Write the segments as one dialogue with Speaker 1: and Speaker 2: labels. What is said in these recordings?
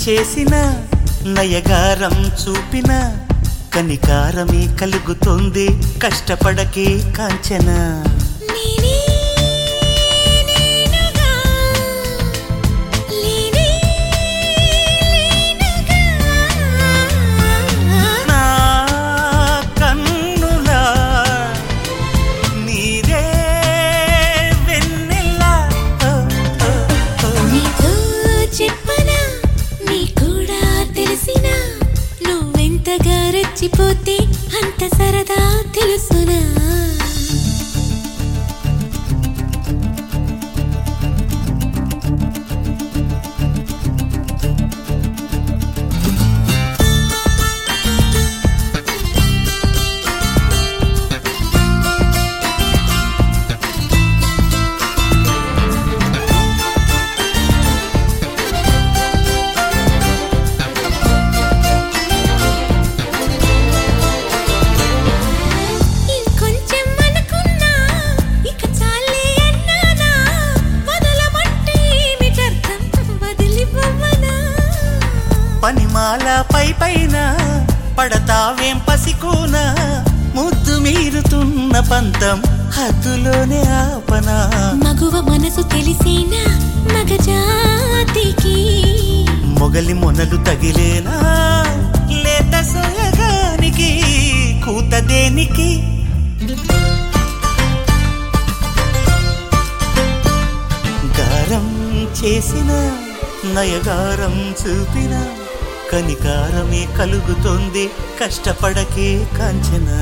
Speaker 1: చేసిన నయగారం చూపిన కనికారమే కలుగుతుంది కష్టపడకే కాంచన
Speaker 2: నేనే నేనుగా లేనే లేనుగా
Speaker 1: నా కన్నులా నీరే వెన్నెలా ఓ, ఓ, ఓ.
Speaker 2: నీతో చెప్పనా నీ కూడా తెలిసినా నువ్వెంతగా రెచ్చిపోతే అంత సరదా తెలుసునా ఇంకొంచెం అనుకున్నా ఇక చాలే అన్నానా వదలమంటే ఏమిటర్థం వదిలిపోవనా
Speaker 1: పనిమాల పై పైన పడతావేం పసికోన ముద్దు మీరుతున్న పంతం హద్దులోనే ఆపనా
Speaker 2: మగువ మనసు తెలిసేనా మగజాతికి
Speaker 1: మొగలి మొనలు తగిలేనా లేత సోయగానికి కూత దేనికి గారం చేసిన నయగారం చూపిన కనికారమే కలుగుతోంది కష్టపడకే కాంచనా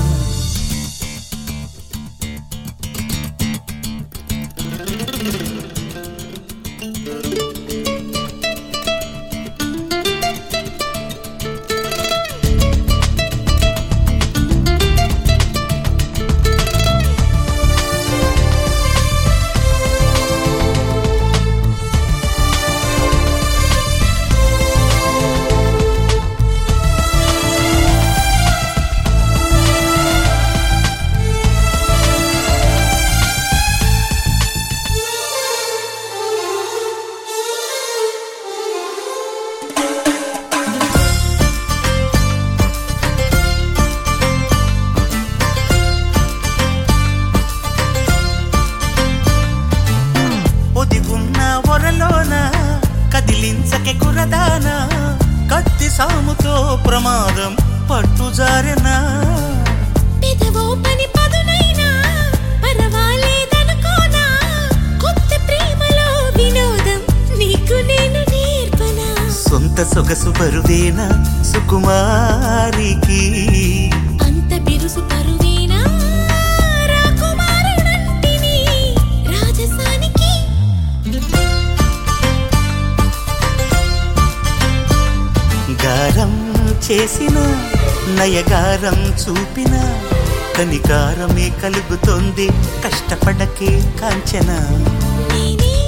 Speaker 1: ఒదిగున్న ఒరలోన కదిలించకే కురదాన కత్తి సాముతో ప్రమాదం పట్టుజారెనా
Speaker 2: పెదవో పని పదునైనా పర్వాలేదనుకోనా కొత్త ప్రేమలో వినోదం నీకు నేను నేర్పనా
Speaker 1: సొంత సొగసు బరువేనా సుకుమారికి
Speaker 2: అంత బిరుసు పరువేనా రాకుమారుడంటిని రాజసానికి
Speaker 1: గారం చేసిన నయగారం చూపిన కనికారమే కలుగుతోంది కష్టపడకే కాంచన
Speaker 2: నేనే